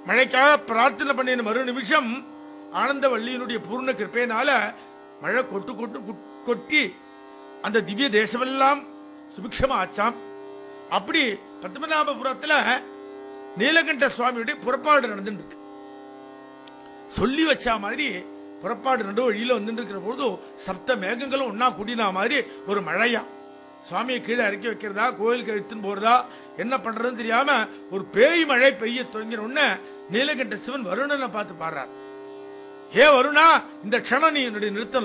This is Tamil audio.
மழைக்காக பிரார்த்தனை பண்ணின மறு நிமிஷம் ஆனந்தவள்ளியினுடைய பூர்ண கிருப்பையினால மழை கொட்டு கொட்டு கொட்- கொட்டி அந்த திவ்ய தேசமெல்லாம் சுபிக்ஷமா ஆச்சாம் அப்படி பத்மநாபபுரத்துல நீலகண்ட சுவாமியுடைய புறப்பாடு நடந்துட்டு இருக்கு சொல்லி வச்ச மாதிரி புறப்பாடு நடு வழியில வந்துட்டு இருக்கிற பொழுது சப்த மேகங்களும் ஒன்னா கூடினா மாதிரி ஒரு மழையா சுவாமியை கீழே இறக்கி வைக்கிறதா கோயிலுக்கு எடுத்துன்னு போறதா என்ன பண்றதுன்னு தெரியாம ஒரு பேய் மழை பெய்ய தொடங்கின உடனே நீலகண்ட சிவன் வருணனை பார்த்து பாடுறார் ஏ வருணா இந்த க்ஷணம் நீ என்னுடைய நிறுத்தணும்